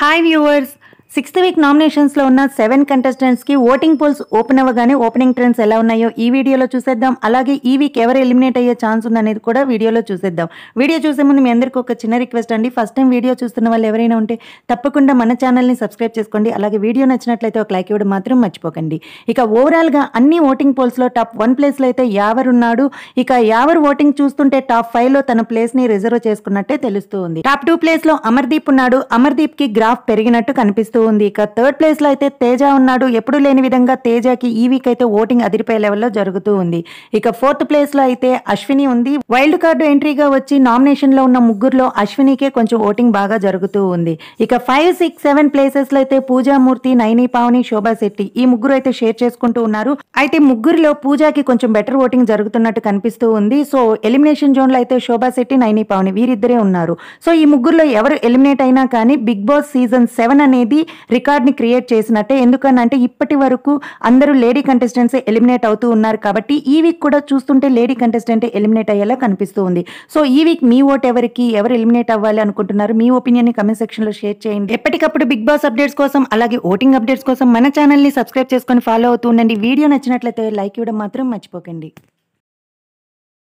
hi viewers sixth week నామినేషన్స్లో ఉన్న seven కంటెస్టెంట్స్కి ఓటింగ్ పోల్స్ ఓపెన్ అవ్వగానే ఓపెనింగ్ ట్రెండ్స్ ఎలా ఉన్నాయో ఈ వీడియోలో చూసేద్దాం అలాగే ఈ వీక్ ఎవరు ఎలిమినేట్ అయ్యే ఛాన్స్ ఉందనేది కూడా వీడియోలో చూసేద్దాం వీడియో చూసే ముందు మీ అందరికీ ఒక చిన్న రిక్వెస్ట్ అండి ఫస్ట్ టైం వీడియో చూస్తున్న వాళ్ళు ఎవరైనా ఉంటే తప్పకుండా మన ఛానల్ని సబ్స్క్రైబ్ చేసుకోండి అలాగే వీడియో నచ్చినట్లయితే ఒక లైక్ ఇవ్వడం మాత్రం మర్చిపోకండి ఇక ఓవరాల్గా అన్ని ఓటింగ్ పోల్స్లో టాప్ వన్ ప్లేస్లో అయితే యావర్ ఉన్నాడు ఇక యావర్ ఓటింగ్ చూస్తుంటే టాప్ ఫైవ్లో తన ప్లేస్ని రిజర్వ్ చేసుకున్నట్టే తెలుస్తూ ఉంది టాప్ టూ ప్లేస్లో అమర్దీప్ ఉన్నాడు అమర్దీప్ కి గ్రాఫ్ పెరిగినట్టు కనిపిస్తూ ఉంది ఇక థర్డ్ ప్లేస్ లో అయితే తేజ ఉన్నాడు ఎప్పుడు లేని విధంగా తేజకి ఈ వీక్ అయితే ఓటింగ్ అదిరిపోయే లెవెల్లో జరుగుతూ ఉంది ఇక ఫోర్త్ ప్లేస్ లో అయితే అశ్విని ఉంది వైల్డ్ కార్డు ఎంట్రీగా వచ్చి నామినేషన్ లో ఉన్న ముగ్గురులో అశ్వినికే కొంచెం ఓటింగ్ బాగా జరుగుతూ ఉంది ఇక ఫైవ్ సిక్స్ సెవెన్ ప్లేసెస్ లో అయితే పూజామూర్తి నైని పావని శోభా శెట్టి ఈ ముగ్గురు అయితే షేర్ చేసుకుంటూ ఉన్నారు అయితే ముగ్గురులో పూజాకి కొంచెం బెటర్ ఓటింగ్ జరుగుతున్నట్టు కనిపిస్తూ ఉంది సో ఎలిమినేషన్ జోన్ లో అయితే శోభా శెట్టి నైని పావని వీరిద్దరే ఉన్నారు సో ఈ ముగ్గురులో ఎవరు ఎలిమినేట్ అయినా కానీ బిగ్ బాస్ సీజన్ సెవెన్ అనేది రికార్డ్ ని క్రియేట్ చేసినట్టే ఎందుకనంటే ఇప్పటి వరకు అందరూ లేడీ కంటెస్టెంట్స్ ఎలిమినేట్ అవుతూ ఉన్నారు కాబట్టి ఈ వీక్ కూడా చూస్తుంటే లేడీ కంటెస్టెంట్ ఎలిమినేట్ అయ్యేలా కనిపిస్తూ ఉంది సో ఈ వీక్ మీ ఓట్ ఎవరికి ఎవరు ఎలిమినేట్ అవ్వాలి అనుకుంటున్నారు మీ ఒపీనియన్ ని కమెంట్ సెక్షన్ లో షేర్ చేయండి ఎప్పటికప్పుడు బిగ్ బాస్ అప్డేట్స్ కోసం అలాగే ఓటింగ్ అప్డేట్స్ కోసం మన ఛానల్ ని సబ్స్క్రైబ్ చేసుకొని ఫాలో అవుతూ ఉండండి వీడియో నచ్చినట్లయితే లైక్ ఇవ్వడం మాత్రం మర్చిపోకండి